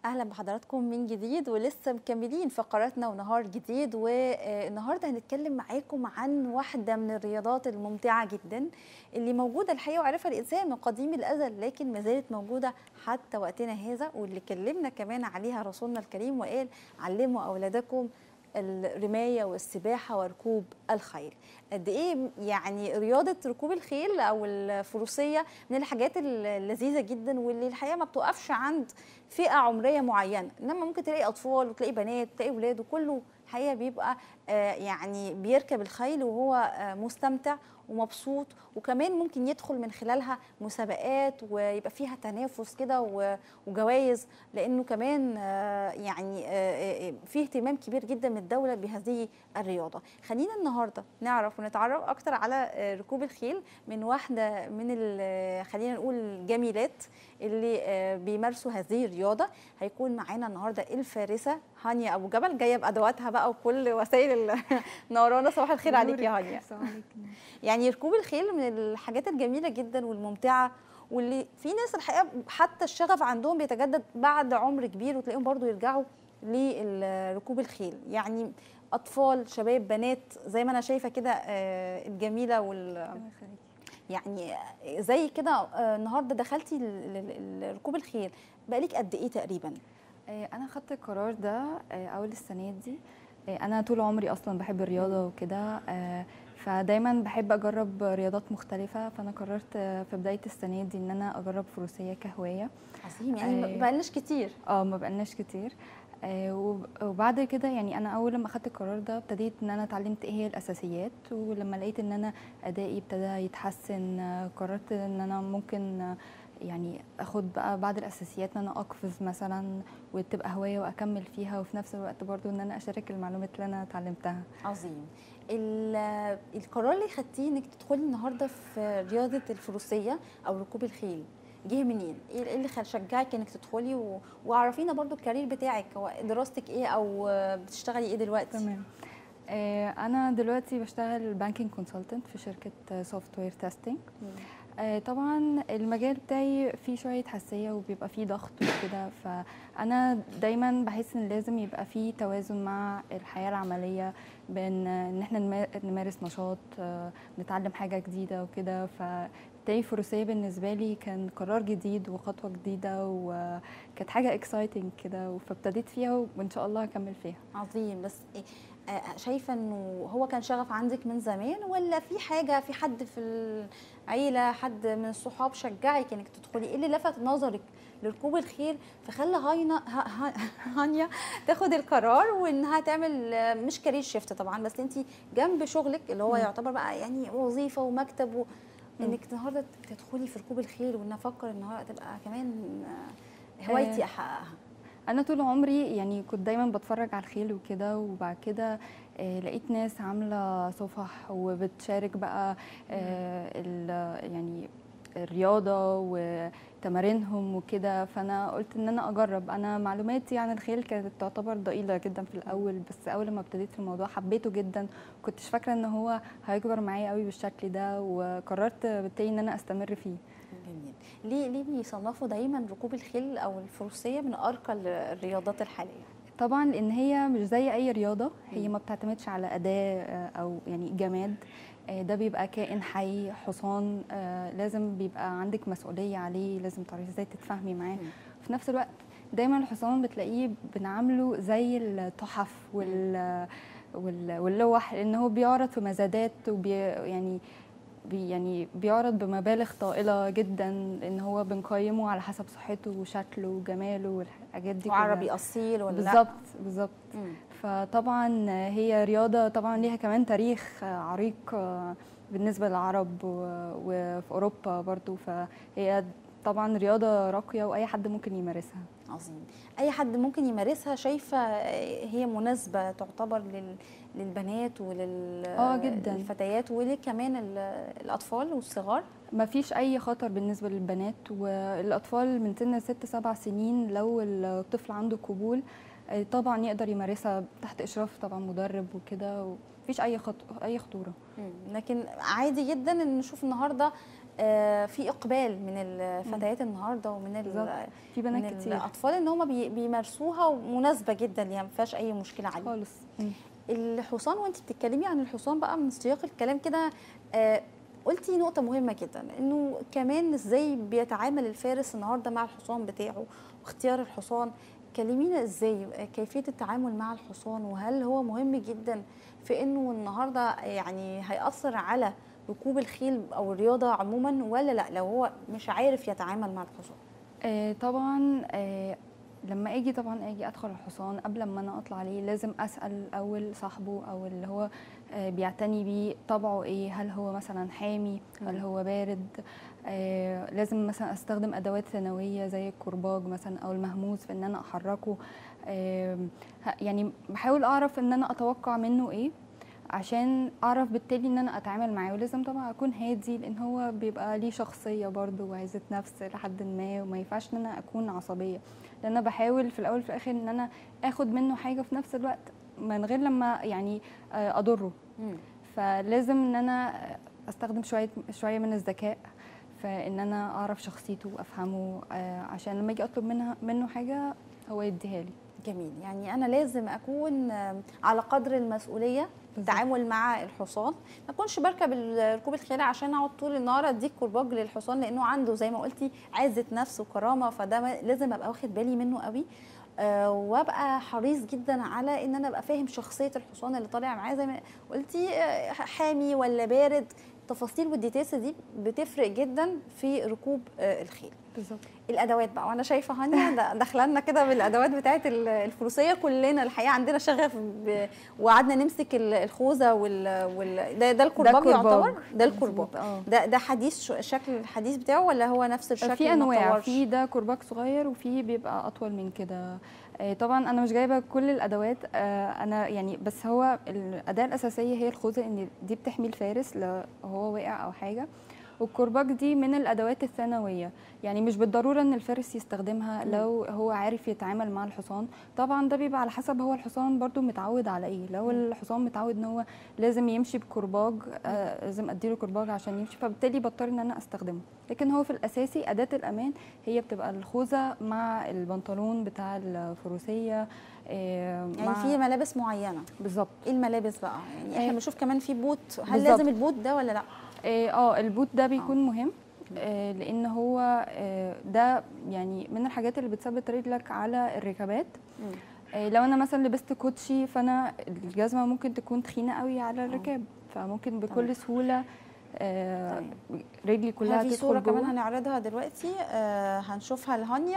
اهلا بحضراتكم من جديد ولسه مكملين فقراتنا ونهار جديد والنهارده هنتكلم معاكم عن واحده من الرياضات الممتعه جدا اللي موجوده الحقيقه وعرفها الانسان من قديم الازل لكن ما زالت موجوده حتى وقتنا هذا واللي كلمنا كمان عليها رسولنا الكريم وقال علموا اولادكم الرمايه والسباحه وركوب الخيل قد ايه يعني رياضه ركوب الخيل او الفروسيه من الحاجات اللذيذه جدا واللي الحقيقه ما بتوقفش عند فئه عمريه معينه انما ممكن تلاقي اطفال وتلاقي بنات وتلاقي ولاد وكله الحقيقه بيبقى يعني بيركب الخيل وهو مستمتع ومبسوط وكمان ممكن يدخل من خلالها مسابقات ويبقى فيها تنافس كده وجوائز لانه كمان يعني في اهتمام كبير جدا من الدوله بهذه الرياضه خلينا النهارده نعرف ونتعرف اكتر على ركوب الخيل من واحده من خلينا نقول الجميلات اللي بيمارسوا هذه الرياضه هيكون معانا النهارده الفارسه هانيا ابو جبل جايه بادواتها بقى وكل وسائل نورانا صباح الخير عليك يا هانيا يعني ركوب الخيل من الحاجات الجميله جدا والممتعه واللي في ناس الحقيقه حتى الشغف عندهم بيتجدد بعد عمر كبير وتلاقيهم برضو يرجعوا لركوب الخيل يعني اطفال شباب بنات زي ما انا شايفه كده الجميله وال يعني زي كده النهارده دخلتي ركوب الخيل بقالك قد ايه تقريبا انا خدت القرار ده اول السنه دي انا طول عمري اصلا بحب الرياضه وكده فدايما بحب اجرب رياضات مختلفه فانا قررت في بدايه السنه دي ان انا اجرب فروسيه كهوايه عظيم يعني ما بقالناش كتير اه ما بقالناش كتير وبعد كده يعني انا اول لما اخدت القرار ده ابتديت ان انا اتعلمت ايه هي الاساسيات ولما لقيت ان انا ادائي ابتدى يتحسن قررت ان انا ممكن يعني اخد بقى بعد الاساسيات ان انا اقفز مثلا وتبقى هوايه واكمل فيها وفي نفس الوقت برضو ان انا اشارك المعلومات اللي انا اتعلمتها عظيم القرار اللي خدتيه انك تدخلي النهارده في رياضه الفروسيه او ركوب الخيل جه منين؟ ايه اللي شجعك انك تدخلي و... وعرفينا برضو الكارير بتاعك هو دراستك ايه او بتشتغلي ايه دلوقتي؟ تمام آه انا دلوقتي بشتغل بانكينج كونسلتنت في شركه سوفت وير تيستنج آه طبعا المجال بتاعي فيه شويه حساسيه وبيبقى فيه ضغط وكده فانا دايما بحس ان لازم يبقى فيه توازن مع الحياه العمليه بين ان احنا نمارس نشاط آه نتعلم حاجه جديده وكده ف تاني فروسية بالنسبة لي كان قرار جديد وخطوة جديدة وكانت حاجة اكسايتنج كده فابتديت فيها وإن شاء الله هكمل فيها عظيم بس شايفة إنه هو كان شغف عندك من زمان ولا في حاجة في حد في العيلة حد من الصحاب شجعك إنك تدخلي إيه اللي لفت نظرك لركوب الخيل فخلى هاينا هانيا تاخد القرار وانها تعمل مش كارير شيفت طبعا بس انت جنب شغلك اللي هو يعتبر بقى يعني وظيفه ومكتب و... انك النهارده تدخلي في ركوب الخيل وان افكر ان هو تبقى كمان هوايتي احققها انا طول عمري يعني كنت دايما بتفرج على الخيل وكده وبعد كده آه لقيت ناس عامله صفح وبتشارك بقى آه يعني الرياضه وتمارينهم وكده فانا قلت ان انا اجرب انا معلوماتي عن الخيل كانت تعتبر ضئيله جدا في الاول بس اول ما ابتديت في الموضوع حبيته جدا كنتش فاكره ان هو هيكبر معايا قوي بالشكل ده وقررت بالتالي ان انا استمر فيه جميل ليه ليه بيصنفوا دايما ركوب الخيل او الفروسيه من ارقى الرياضات الحاليه طبعا لان هي مش زي اي رياضه هي ما بتعتمدش على اداه او يعني جماد ده بيبقى كائن حي حصان لازم بيبقى عندك مسؤوليه عليه لازم تعرفي ازاي تتفاهمي معاه في نفس الوقت دايما الحصان بتلاقيه بنعامله زي التحف وال واللوح لان هو بيعرض في مزادات وبي يعني بي يعني بيعرض بمبالغ طائله جدا لان هو بنقيمه على حسب صحته وشكله وجماله والحاجات دي وعربي اصيل ولا بالظبط بالظبط فطبعا هي رياضه طبعا ليها كمان تاريخ عريق بالنسبه للعرب وفي اوروبا برضو فهي طبعا رياضه راقيه واي حد ممكن يمارسها عظيم اي حد ممكن يمارسها شايفه هي مناسبه تعتبر لل... للبنات ولل اه جدا الفتيات وكمان الاطفال والصغار ما فيش اي خطر بالنسبه للبنات والاطفال من سن ست سبع سنين لو الطفل عنده قبول طبعا يقدر يمارسها تحت اشراف طبعا مدرب وكده مفيش اي خط... اي خطوره لكن عادي جدا ان نشوف النهارده آه، في اقبال من الفتيات النهارده ومن ال- بالظبط. في من بنات كتير الاطفال ان هم بي- بيمارسوها مناسبه جدا يعني ما فيهاش اي مشكله عليه خالص مم. الحصان وانت بتتكلمي عن الحصان بقى من سياق الكلام كده آه قلتي نقطة مهمة جدا انه كمان ازاي بيتعامل الفارس النهارده مع الحصان بتاعه واختيار الحصان كلمينا ازاي آه، كيفية التعامل مع الحصان وهل هو مهم جدا في انه النهارده يعني هيأثر على ركوب الخيل او الرياضة عموما ولا لا لو هو مش عارف يتعامل مع الحصان آه، طبعا آه، لما اجي طبعا اجي ادخل الحصان قبل ما انا اطلع عليه لازم اسال الاول صاحبه او اللي هو آه، بيعتني بيه طبعه ايه هل هو مثلا حامي هل مم. هو بارد آه، لازم مثلا استخدم ادوات ثانويه زي الكرباج مثلا او المهموس في ان انا احركه آه، ه- يعني بحاول اعرف ان انا اتوقع منه ايه عشان اعرف بالتالي ان انا اتعامل معاه ولازم طبعا اكون هادي لان هو بيبقى ليه شخصيه برضه وعزه نفس لحد ما وما ينفعش ان انا اكون عصبيه لان انا بحاول في الاول وفي الاخر ان انا اخد منه حاجه في نفس الوقت من غير لما يعني آه، اضره مم. فلازم ان انا استخدم شويه شويه من الذكاء فان انا اعرف شخصيته وافهمه آه، عشان لما اجي اطلب منها منه حاجه هو يديها لي جميل يعني انا لازم اكون آم، على قدر المسؤوليه التعامل مع الحصان ما اكونش بركب ال- ركوب الخيل عشان اقعد طول النهار اديك كرباج للحصان لانه عنده زي ما قلتي عزه نفس وكرامه فده ما- لازم ابقى واخد بالي منه قوي آه، وابقى حريص جدا على ان انا ابقى فاهم شخصيه الحصان اللي طالع معاه زي ما قلتي آه، حامي ولا بارد التفاصيل والديتيلز دي بتفرق جدا في ركوب آه، الخيل بالظبط الادوات بقى وانا شايفه هانيا دا- داخله لنا كده بالادوات بتاعه ال- الفروسيه كلنا الحقيقه عندنا شغف ب... وقعدنا نمسك ال- الخوذه وال, وال... ده, ده الكرباج الكرباج. يعتبر ده الكرباج مظبوط، اه ده ده حديث ش- شكل الحديث بتاعه ولا هو نفس الشكل في ما انواع اتطورش؟ في ده كرباج صغير وفي بيبقى اطول من كده آه، طبعا انا مش جايبه كل الادوات آه، انا يعني بس هو الاداه الاساسيه هي الخوذه ان دي بتحمي الفارس لو هو واقع او حاجه والكرباج دي من الادوات الثانويه يعني مش بالضروره ان الفارس يستخدمها مم. لو هو عارف يتعامل مع الحصان طبعا ده بيبقى على حسب هو الحصان برضو متعود على ايه لو مم. الحصان متعود ان هو لازم يمشي بكرباج آه لازم اديله كرباج عشان يمشي فبالتالي بضطر ان انا استخدمه لكن هو في الاساسي اداه الامان هي بتبقى الخوذه مع البنطلون بتاع الفروسيه آه يعني مع- في ملابس معينه بالظبط ايه الملابس بقى يعني احنا آه. بنشوف كمان في بوت هل بالظبط. لازم البوت ده ولا لا اه آه، البوت ده بيكون مهم آه لان هو آه ده يعني من الحاجات اللي بتثبت رجلك على الركبات مم. آه لو انا مثلا لبست كوتشي فانا الجزمه ممكن تكون تخينه قوي على الركاب فممكن بكل تمام. سهوله آه تمام. رجلي كلها في صورة تدخل كمان جوه هنعرضها دلوقتي آه هنشوفها لهانيا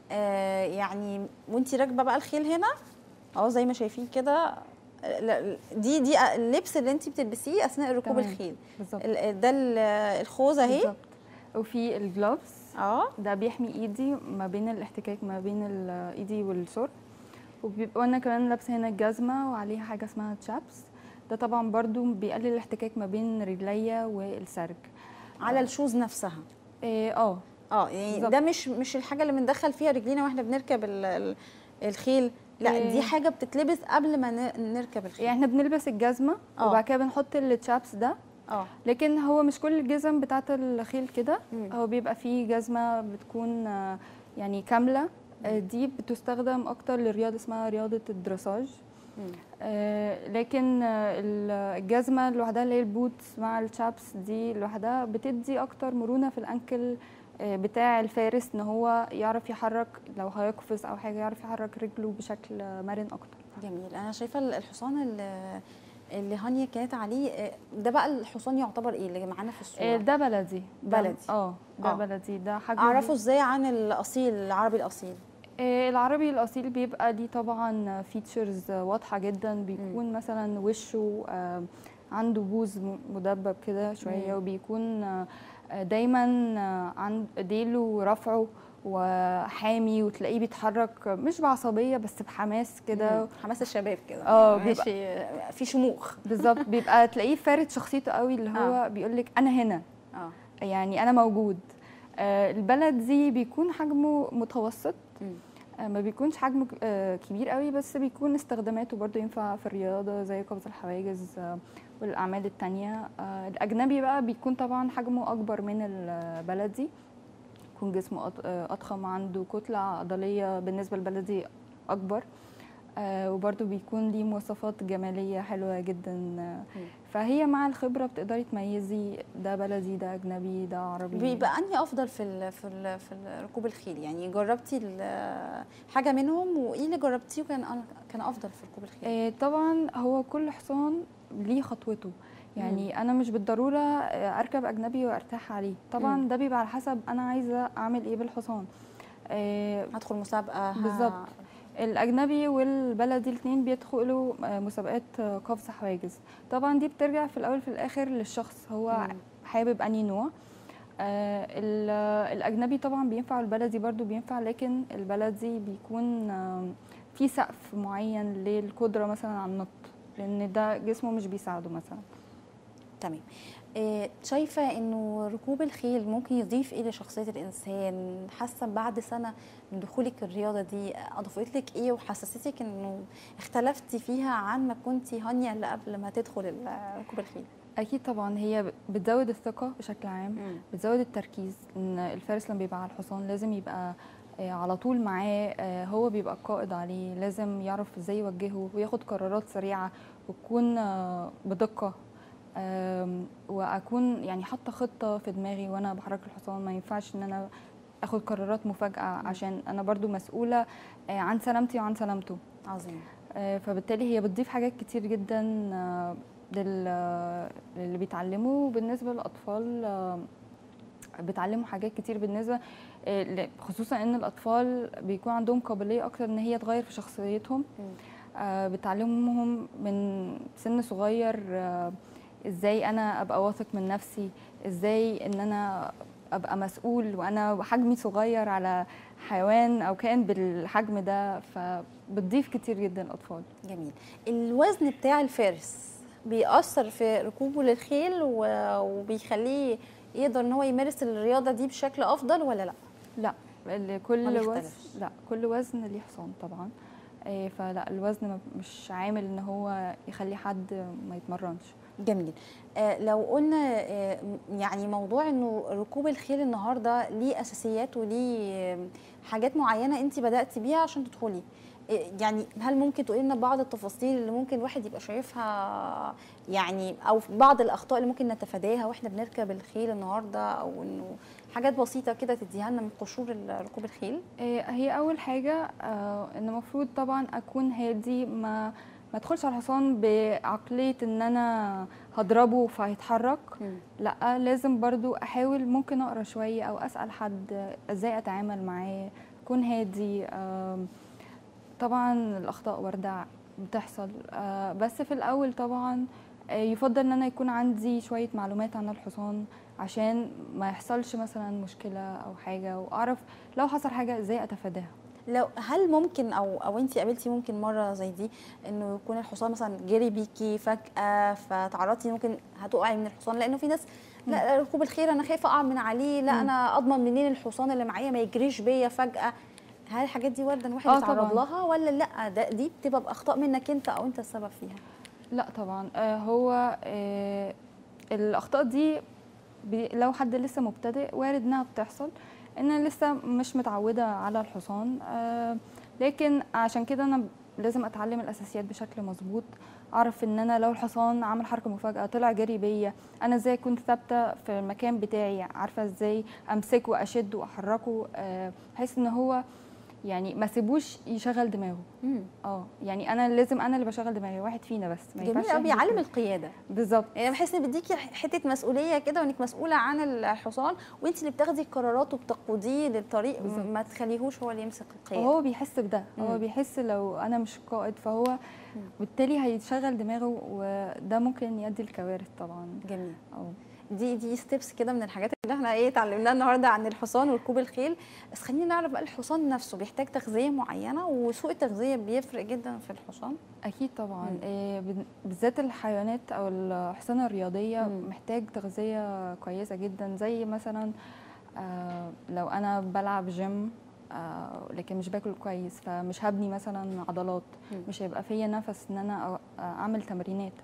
آه يعني وانتي راكبة بقى الخيل هنا اهو زي ما شايفين كده آه، لا- دي دي اللبس اللي انتي بتلبسيه اثناء ركوب تمام. الخيل بالظبط ال- ده ال- الخوذة اهي بالظبط وفي الجلوفز اه ده بيحمي ايدي ما بين الاحتكاك ما بين ال- ايدي والسور وبيبقى وانا كمان لابسه هنا الجزمه وعليها حاجه اسمها تشابس ده طبعا برضو بيقلل الاحتكاك ما بين رجليا والسرج على الشوز نفسها إيه، اه اه يعني بالظبط. ده مش مش الحاجة اللي بندخل فيها رجلينا واحنا بنركب ال- ال- الخيل لا إيه. دي حاجة بتتلبس قبل ما ن- نركب الخيل يعني احنا بنلبس الجزمه آه. وبعد كده بنحط التشابس ده اه لكن هو مش كل الجزم بتاعت الخيل كده مم. هو بيبقى فيه جزمه بتكون آه، يعني كامله آه، دي بتستخدم اكتر لرياضه اسمها رياضه الدراساج مم. آه، لكن آه، ال- الجزمه لوحدها اللي هي البوتس مع الشابس دي لوحدها بتدي اكتر مرونه في الانكل آه، بتاع الفارس ان هو يعرف يحرك لو هيقفز او حاجه يعرف يحرك رجله بشكل آه، مرن اكتر جميل انا شايفه الحصان اللي اللي هانيا كانت عليه آه، ده بقى الحصان يعتبر ايه اللي معانا في آه، الصوره ده بلدي ده- بلدي. اه ده آه. بلدي ده حاجه اعرفه ازاي عن الاصيل العربي الاصيل آه، العربي الاصيل بيبقى ليه طبعا فيتشرز واضحه جدا بيكون مثلا وشه آه، عنده بوز م- مدبب كده شويه مم. وبيكون آه، آه، دايما آه، عند ديله رفعه وحامي وتلاقيه بيتحرك مش بعصبيه بس بحماس كده مم. حماس الشباب كده آه، ماشي في شموخ بالظبط بيبقى تلاقيه فارد شخصيته قوي اللي هو آه. بيقول لك انا هنا اه يعني انا موجود آه، البلد دي بيكون حجمه متوسط مم. آه، ما بيكونش حجمه ك- آه، كبير قوي بس بيكون استخداماته برضو ينفع في الرياضة زي قفز الحواجز آه، والأعمال التانية آه، الأجنبي بقى بيكون طبعا حجمه أكبر من البلدي يكون جسمه أض- آه، أضخم عنده كتلة عضلية بالنسبة للبلدي أكبر آه، وبرضو بيكون ليه مواصفات جمالية حلوة جدا آه، فهي مع الخبرة بتقدري تميزي ده بلدي ده أجنبي ده عربي بيبقى انهي افضل في ال في ال في ال- ركوب الخيل يعني جربتي ال- حاجه منهم وايه اللي جربتيه وكان كان افضل في ركوب الخيل آه، طبعا هو كل حصان ليه خطوته يعني انا مش بالضروره آه، اركب اجنبي وارتاح عليه طبعا مم. ده بيبقى على حسب انا عايزه اعمل ايه بالحصان آه، هدخل مسابقه ه- بالظبط. الاجنبي والبلدي الاثنين بيدخلوا آه، مسابقات آه، قفز حواجز طبعا دي بترجع في الاول في الاخر للشخص هو مم. حابب انهي نوع آه، ال- آه، الاجنبي طبعا بينفع البلدي برضو بينفع لكن البلدي بيكون آه، في سقف معين للقدره مثلا على النط لان ده جسمه مش بيساعده مثلا تمام آه، شايفه انه ركوب الخيل ممكن يضيف ايه لشخصيه الانسان حاسه بعد سنه من دخولك الرياضه دي اضافت لك ايه وحسستك انه اختلفتي فيها عن ما كنتي هانيه اللي قبل ما تدخل ال- ركوب الخيل اكيد طبعا هي بتزود الثقه بشكل عام بتزود التركيز ان الفارس لما بيبقى على الحصان لازم يبقى آه، على طول معاه آه، هو بيبقى القائد عليه لازم يعرف ازاي يوجهه وياخد قرارات سريعه وتكون آه، بدقه آم، واكون يعني حاطه خطه في دماغي وانا بحرك الحصان ما ينفعش ان انا اخد قرارات مفاجاه عشان انا برضو مسؤوله آه، عن سلامتي وعن سلامته عظيم آه، فبالتالي هي بتضيف حاجات كتير جدا آه، لل- للي بيتعلموا بالنسبة للأطفال آه، بتعلموا حاجات كتير بالنسبة آه، ل- خصوصا ان الأطفال بيكون عندهم قابلية أكتر ان هي تغير في شخصيتهم مم. آه، بتعلمهم من سن صغير آه، ازاي انا ابقى واثق من نفسي ازاي ان انا ابقى مسؤول وانا حجمي صغير على حيوان او كائن بالحجم ده فبتضيف كتير جدا الاطفال جميل الوزن بتاع الفارس بيأثر في ركوبه للخيل و- وبيخليه يقدر ان هو يمارس الرياضه دي بشكل افضل ولا لا لا ال- ما كل وزن بيختلفش. لا كل وزن ليه حصان طبعا آه، فلا الوزن ما- مش عامل ان هو يخلي حد ما يتمرنش جميل آه لو قلنا آه م- يعني موضوع انه ركوب الخيل النهارده ليه اساسيات وليه آه، حاجات معينه انت بداتي بيها عشان تدخلي آه، يعني هل ممكن تقولي لنا بعض التفاصيل اللي ممكن الواحد يبقى شايفها يعني او بعض الاخطاء اللي ممكن نتفاداها واحنا بنركب الخيل النهارده او انه حاجات بسيطه كده تديها لنا من قشور ال- ركوب الخيل آه، هي اول حاجه آه، ان المفروض طبعا اكون هادي ما ما ادخلش على الحصان بعقليه ان انا هضربه فهيتحرك لا لازم برضو احاول ممكن اقرا شويه او اسال حد ازاي اتعامل معاه اكون هادي آم، طبعا الاخطاء وارده بتحصل آه، بس في الاول طبعا آه، يفضل ان انا يكون عندي شويه معلومات عن الحصان عشان ما يحصلش مثلا مشكله او حاجه واعرف لو حصل حاجه ازاي اتفاداها لو هل ممكن او او انت قابلتي ممكن مره زي دي انه يكون الحصان مثلا جري بيكي فجاه فتعرضتي ممكن هتقعي من الحصان لانه في ناس لا لا، ركوب الخيل انا خايفه اقع من عليه لا مم. انا اضمن منين الحصان اللي معايا ما يجريش بيا فجاه هل الحاجات دي وارده ان واحد آه يتعرض طبعاً. لها ولا لا ده دي بتبقى باخطاء منك انت او انت السبب فيها لا طبعا آه، هو آه، الاخطاء دي بي- لو حد لسه مبتدئ وارد انها بتحصل ان انا لسه مش متعوده على الحصان آه، لكن عشان كده انا لازم اتعلم الاساسيات بشكل مظبوط اعرف ان انا لو الحصان عمل حركه مفاجاه طلع جري بيا انا ازاي كنت ثابته في المكان بتاعي عارفه ازاي امسكه واشده واحركه آه، بحيث ان هو يعني ما سيبوش يشغل دماغه اه يعني انا لازم انا اللي بشغل دماغي واحد فينا بس ما جميل ينفعش قوي إحنا بيعلم الاتنين. القياده بالظبط يعني بحس ان بيديكي حته مسؤوليه كده وانك مسؤوله عن الحصان وانت اللي بتاخدي القرارات وبتقوديه للطريق بالظبط. ما تخليهوش هو اللي يمسك القياده وهو بيحس بده مم. هو بيحس لو انا مش قائد فهو بالتالي هيشغل دماغه وده ممكن يؤدي لكوارث طبعا جميل او دي دي ستيبس كده من الحاجات اللي احنا ايه اتعلمناها النهارده عن الحصان وركوب الخيل بس خلينا نعرف بقى الحصان نفسه بيحتاج تغذيه معينه وسوء التغذيه بيفرق جدا في الحصان اكيد طبعا مم. إيه بن- بالذات الحيوانات او الاحصنه الرياضيه مم. محتاج تغذيه كويسه جدا زي مثلا آه لو انا بلعب جيم آه لكن مش باكل كويس فمش هبني مثلا عضلات مم. مش هيبقى فيا نفس ان انا أ- اعمل تمرينات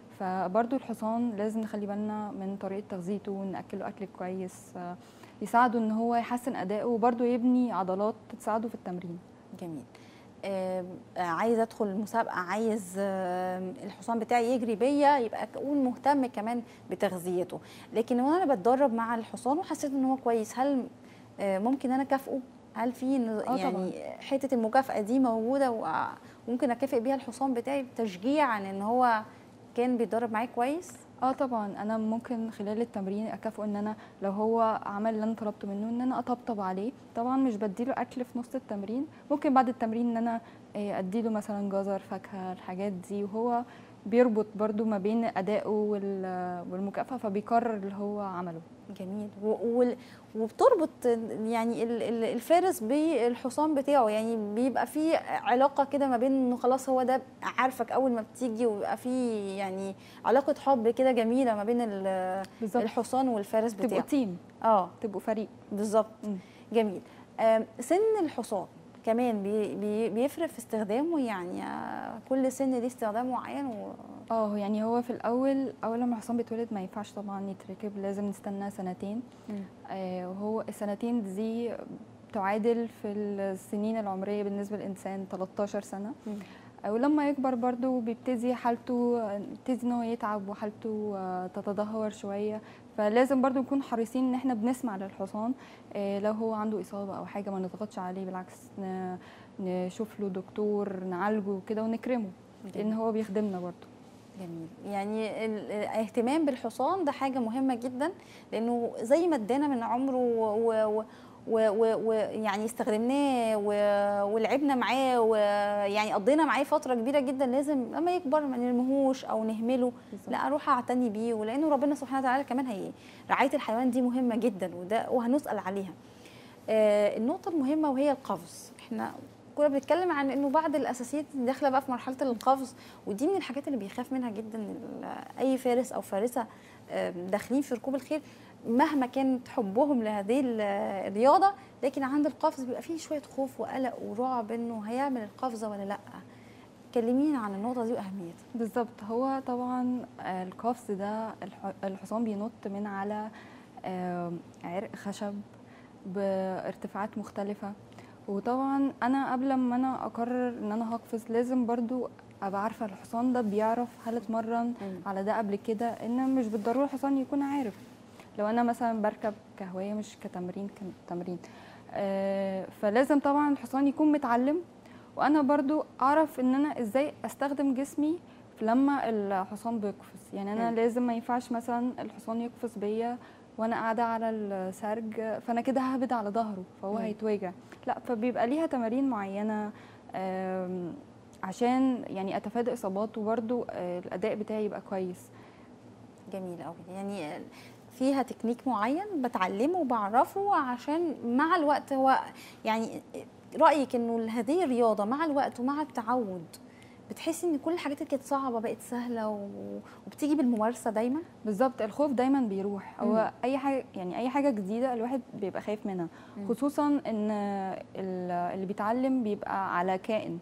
فبرضو الحصان لازم نخلي بالنا من طريقه تغذيته وناكله اكل كويس آه يساعده ان هو يحسن ادائه وبرضو يبني عضلات تساعده في التمرين جميل آم، آه، عايز ادخل المسابقه عايز آم، الحصان بتاعي يجري بيا يبقى اكون مهتم كمان بتغذيته لكن وانا بتدرب مع الحصان وحسيت ان هو كويس هل آه، ممكن انا اكافئه هل في ن- طبعاً. يعني حته المكافاه دي موجوده وممكن اكافئ بيها الحصان بتاعي تشجيعا ان هو كان بيتدرب معايا كويس اه طبعا انا ممكن خلال التمرين اكافئه ان انا لو هو عمل اللي انا طلبته منه ان انا اطبطب عليه طبعا مش بديله اكل في نص التمرين ممكن بعد التمرين ان انا آه، اديله مثلا جزر فاكهه الحاجات دي وهو بيربط برضو ما بين ادائه وال- والمكافاه فبيكرر اللي هو عمله جميل و- وال- وبتربط يعني ال- ال- الفارس بالحصان بتاعه يعني بيبقى في علاقه كده ما بين انه خلاص هو ده عارفك اول ما بتيجي ويبقى في يعني علاقه حب كده جميله ما بين ال- بالظبط الحصان والفارس تبقوا بتاعه تيم اه تبقوا فريق بالظبط مم. جميل آم، سن الحصان كمان بي بي بيفرق في استخدامه يعني آه، كل سن ليه استخدام معين و... اه يعني هو في الاول اول لما الحصان بيتولد ما ينفعش طبعا يتركب لازم نستنى سنتين آه، وهو السنتين دي تعادل في السنين العمرية بالنسبة للإنسان 13 سنة مم. آه، ولما يكبر برضو بيبتدي حالته بيبتدي ان هو يتعب وحالته آه، تتدهور شوية فلازم برضو نكون حريصين ان احنا بنسمع للحصان آه، لو هو عنده إصابة أو حاجة ما نضغطش عليه بالعكس ن- نشوف له دكتور نعالجه كده ونكرمه لأن هو بيخدمنا برضو جميل يعني ال- الاهتمام بالحصان ده حاجة مهمة جدا لأنه زي ما ادانا من عمره و- و- و- و- ويعني استخدمناه و- ولعبنا معاه ويعني قضينا معاه فترة كبيرة جدا لازم لما يكبر ما نرميهوش أو نهمله بالظبط. لا أروح أعتني بيه ولأنه ربنا سبحانه وتعالى كمان هي رعاية الحيوان دي مهمة جدا وده وهنسأل عليها آه، النقطة المهمة وهي القفز احنا كنا بنتكلم عن انه بعض الاساسيات داخله بقى في مرحله القفز ودي من الحاجات اللي بيخاف منها جدا ال- اي فارس او فارسه آم، داخلين في ركوب الخيل مهما كانت حبهم لهذه ال- الرياضه لكن عند القفز بيبقى فيه شويه خوف وقلق ورعب انه هيعمل القفزه ولا لا كلمينا عن النقطه دي واهميتها بالظبط هو طبعا آه، القفز ده الح- الحصان بينط من على آم، عرق خشب بارتفاعات مختلفة وطبعا انا قبل ما انا اقرر ان انا هقفز لازم برضو ابقى عارفة الحصان ده بيعرف هل اتمرن على ده قبل كده ان مش بالضرورة الحصان يكون عارف لو انا مثلا بركب كهواية مش كتمرين كتمرين آه، فلازم طبعا الحصان يكون متعلم وانا برضو اعرف ان انا ازاي استخدم جسمي لما الحصان بيقفز يعني انا مم. لازم ما ينفعش مثلا الحصان يقفز بيا وانا قاعده على السرج فانا كده ههبد على ظهره فهو مم. هيتوجع لا فبيبقى ليها تمارين معينه آم، عشان يعني اتفادى اصابات وبرضو آه، الاداء بتاعي يبقى كويس جميل قوي يعني فيها تكنيك معين بتعلمه وبعرفه عشان مع الوقت هو يعني رايك انه هذه الرياضه مع الوقت ومع التعود بتحسي ان كل الحاجات اللي كانت صعبه بقت سهله و- وبتيجي بالممارسه دايما بالظبط الخوف دايما بيروح مم. هو اي حاجه يعني اي حاجه جديده الواحد بيبقى خايف منها مم. خصوصا ان ال- اللي بيتعلم بيبقى على كائن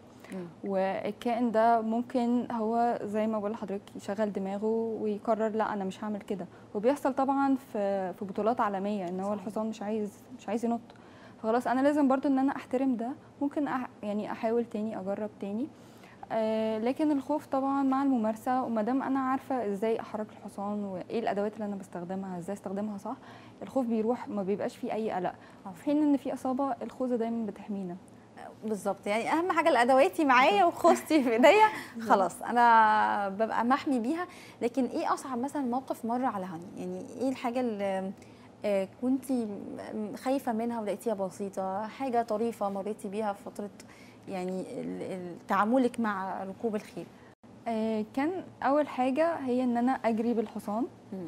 والكائن ده ممكن هو زي ما بقول لحضرتك يشغل دماغه ويقرر لا انا مش هعمل كده وبيحصل طبعا في في بطولات عالميه ان هو صحيح. الحصان مش عايز مش عايز ينط فخلاص انا لازم برضو ان انا احترم ده ممكن أح يعني احاول تاني اجرب تاني آه لكن الخوف طبعا مع الممارسه وما دام انا عارفه ازاي احرك الحصان وايه الادوات اللي انا بستخدمها ازاي استخدمها صح الخوف بيروح ما بيبقاش فيه اي قلق في حين ان في اصابه الخوذه دايما بتحمينا بالظبط يعني اهم حاجه ادواتي معايا وخوذتي في ايديا خلاص انا ببقى محمي بيها لكن ايه اصعب مثلا موقف مر على هاني يعني ايه الحاجه اللي آه، كنتي م- خايفه منها ولقيتيها بسيطه حاجه طريفه مريتي بيها في فتره يعني ال- ال- تعاملك مع ركوب الخيل آه، كان اول حاجه هي ان انا اجري بالحصان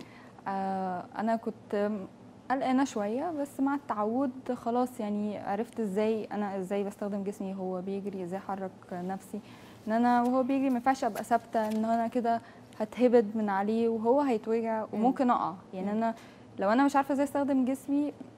آه، انا كنت قلقانه شويه بس مع التعود خلاص يعني عرفت ازاي انا ازاي بستخدم جسمي هو بيجري ازاي احرك نفسي ان انا وهو بيجري ما ينفعش ابقى ثابته ان انا كده هتهبد من عليه وهو هيتوجع وممكن اقع يعني انا لو انا مش عارفه ازاي استخدم جسمي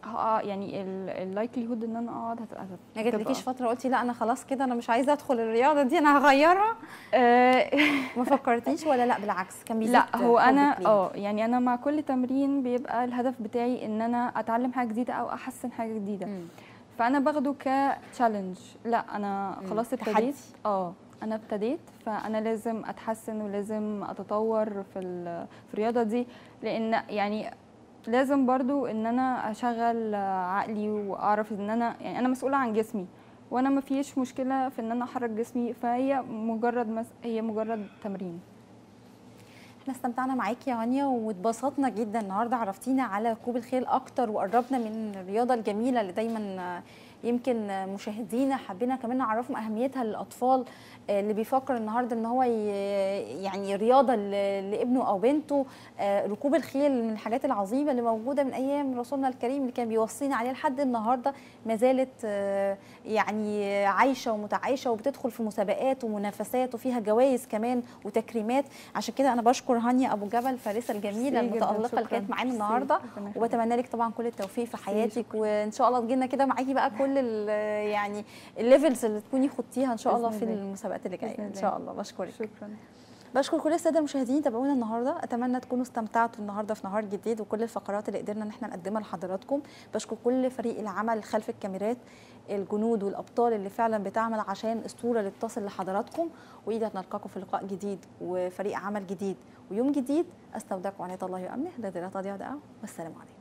اه يعني اللايكلي هود ان انا اقعد هت- هت- ما جاتلكيش هتبقى- فتره قلتي لا انا خلاص كده انا مش عايزه ادخل الرياضه دي انا هغيرها آه، ما فكرتيش ولا لا بالعكس كان بيزيد لا هو حبك انا ليها؟ اه يعني انا مع كل تمرين بيبقى الهدف بتاعي ان انا اتعلم حاجه جديده او احسن حاجه جديده مم. فانا باخده كتشالنج لا انا مم. خلاص تحدي. ابتديت اه انا ابتديت فانا لازم اتحسن ولازم اتطور في ال- في الرياضه دي لان يعني لازم برضو ان انا اشغل عقلي واعرف ان انا يعني انا مسؤوله عن جسمي وانا ما فيش مشكله في ان انا احرك جسمي فهي مجرد مس... هي مجرد تمرين احنا استمتعنا معاكي يا هانيا واتبسطنا جدا النهارده عرفتينا على ركوب الخيل اكتر وقربنا من الرياضه الجميله اللي دايما يمكن مشاهدينا حبينا كمان نعرفهم اهميتها للاطفال اللي بيفكر النهارده ان هو ي- يعني رياضه ل- لابنه او بنته آه، ركوب الخيل من الحاجات العظيمه اللي موجوده من ايام رسولنا الكريم اللي كان بيوصينا عليها لحد النهارده ما زالت آه، يعني عايشه ومتعايشه وبتدخل في مسابقات ومنافسات وفيها جوائز كمان وتكريمات عشان كده انا بشكر هانيا ابو جبل فارسه الجميله ميرسي جداً، المتالقه اللي شكراً. كانت معانا ميرسي، النهارده ربنا يخليك. وبتمنى لك طبعا كل التوفيق في ميرسي، حياتك شكراً. وان شاء الله تجينا كده معاكي بقى كل ال- يعني الليفلز اللي تكوني خدتيها ان شاء الله بإذن في الله. المسابقات اللي جايه بإذن ان الله. شاء الله بشكرك شكرا بشكر كل الساده المشاهدين تابعونا النهارده اتمنى تكونوا استمتعتوا النهارده في نهار جديد وكل الفقرات اللي قدرنا ان احنا نقدمها لحضراتكم بشكر كل فريق العمل خلف الكاميرات الجنود والابطال اللي فعلا بتعمل عشان الصوره اللي بتصل لحضراتكم واذا نلقاكم في لقاء جديد وفريق عمل جديد ويوم جديد استودعكم عنايه الله وامنه الذي لا تضيع دقه والسلام عليكم